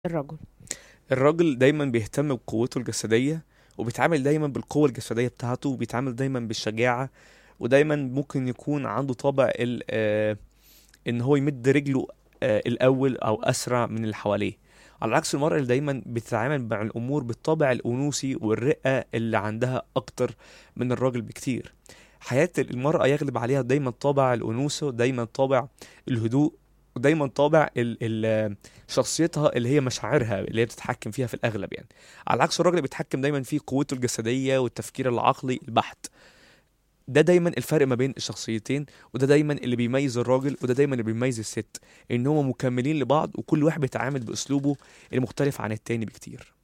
الرجل الراجل دايما بيهتم بقوته الجسدية وبيتعامل دايما بالقوة الجسدية بتاعته وبيتعامل دايما بالشجاعة ودايما ممكن يكون عنده طابع ال آه ان هو يمد رجله آه الاول او اسرع من اللي حواليه على عكس المرأة اللي دايما بتتعامل مع الامور بالطابع الانوثي والرقة اللي عندها اكتر من الراجل بكتير حياة المرأة يغلب عليها دايما طابع الأنوثة دايما طابع الهدوء ودايما طابع ال ال شخصيتها اللي هي مشاعرها اللي هي بتتحكم فيها في الأغلب يعني على عكس الراجل اللي بيتحكم دايما في قوته الجسدية والتفكير العقلي البحت ده دايما الفرق ما بين الشخصيتين وده دايما اللي بيميز الراجل وده دايما اللي بيميز الست ان هما مكملين لبعض وكل واحد بيتعامل باسلوبه المختلف عن التاني بكتير